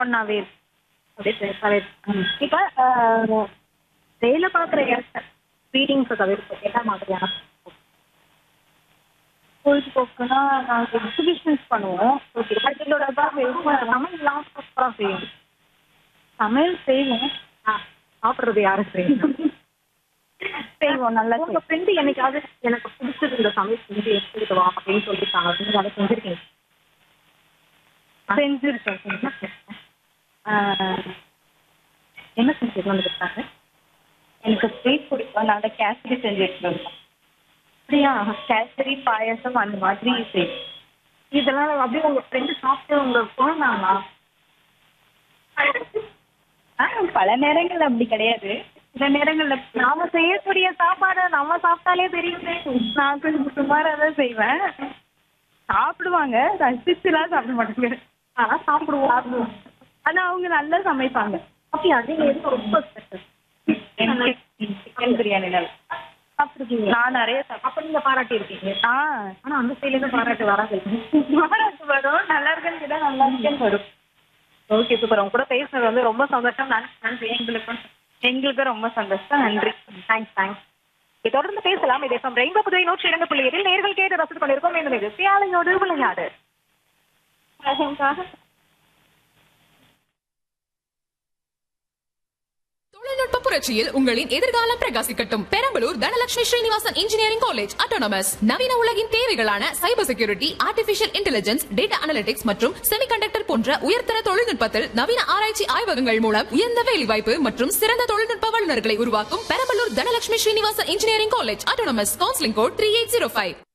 ஓப்பனாவே இருக்கு அப்படியே பெருசாவே இருக்கு. இப்ப ஆஹ், வேலை பார்க்குற இடத்துல ரீடிங்ஸை தவிர்த்து என்ன மாதிரியான பொழுதுபோக்குனா நாங்கள் எக்ஸிபிஷன்ஸ் பண்ணுவோம் ஓகே அதோட சமையல்லாம் சூப்பராக செய்யும் சமையல் செய்வோம் ஆ, சாப்பிடுறது யாரும் செய்யணும் செய்வோம் நல்லா உங்க ஃப்ரெண்டு என்னைக்காவது எனக்கு பிடிச்சது இந்த சமையல் செஞ்சு எடுத்துக்கிட்டு வா அப்படின்னு சொல்லியிருக்காங்க நீங்க அதை செஞ்சிருக்கீங்க செஞ்சுருக்கேன் செஞ்சுருக்கேன் ஆஹ், என்ன செஞ்சு வந்துருக்காங்க எனக்கு ஸ்வீட் பிடிக்கும் நாங்கள் கேசரி செஞ்சு எடுத்துருக்கோம் அப்படியா கேசரி பாயசம் அந்த மாதிரி செய்வோம் இதெல்லாம் அப்படியே உங்க ஃப்ரெண்டு சாப்பிட்டு உங்க போனாங்களா ஆ பல நேரங்கள் அப்படி கிடையாது சில நேரங்கள்ல நாம செய்யக்கூடிய சாப்பாடு நம்ம சாப்பிட்டாலே தெரியுமே நான் கொஞ்சம் சுமாராக தான் செய்வேன் சாப்பிடுவாங்க ரசிச்சுலாம் சாப்பிட மாட்டாங்க ஆனா சாப்பிடுவோம் ஆனா அவங்க நல்லா சமைப்பாங்க அப்படியா நீங்க எது ரொம்ப ஸ்பெஷல் சிக்கன் பிரியாணி நல்லா சாப்பிட்டுருக்கீங்க நான் நிறைய சாப்பிட்டேன் அப்ப நீங்க பாராட்டி இருக்கீங்க ஆ ஆனா அந்த சைடுல இருந்து பாராட்டு வராது பாராட்டு வரும் நல்லா இருக்குன்னு கேட்டா நல்லா இருக்குன்னு வரும் ஓகே சூப்பர் உங்க கூட பேசுனது வந்து ரொம்ப சந்தோஷம் நன்றி நன்றி எங்களுக்கும் எங்களுக்கு ரொம்ப சந்தோஷம் நன்றி தேங்க்ஸ் தேங்க்ஸ் தொடர்ந்து பேசலாம் இதே சம் ரெயின்போ புதுவை நூற்றி இரண்டு புள்ளி ஏழில் நேர்கள் கேட்டு ரசித்துக் கொண்டிருக்கோம் இந்த இது சியாலையோடு விளையாடு தொழில்நுட்ப புரட்சியில் உங்களின் எதிர்காலம் பிரகாசிக்கட்டும் Perambalur Dhanalakshmi Srinivasan engineering college autonomous நவீன உலகின் தேவைகளான cyber security artificial intelligence data analytics மற்றும் செமிகண்டக்டர் போன்ற உயர்தர தொழில்நுட்பத்தில் நவீன ஆராய்ச்சி ஆய்வகங்கள் மூலம் உயர்ந்த வேலைவாய்ப்பு மற்றும் சிறந்த தொழில்நுட்ப வல்லுநர்களை உருவாக்கும் Perambalur Dhanalakshmi Srinivasan engineering college autonomous counselling code three eight zero five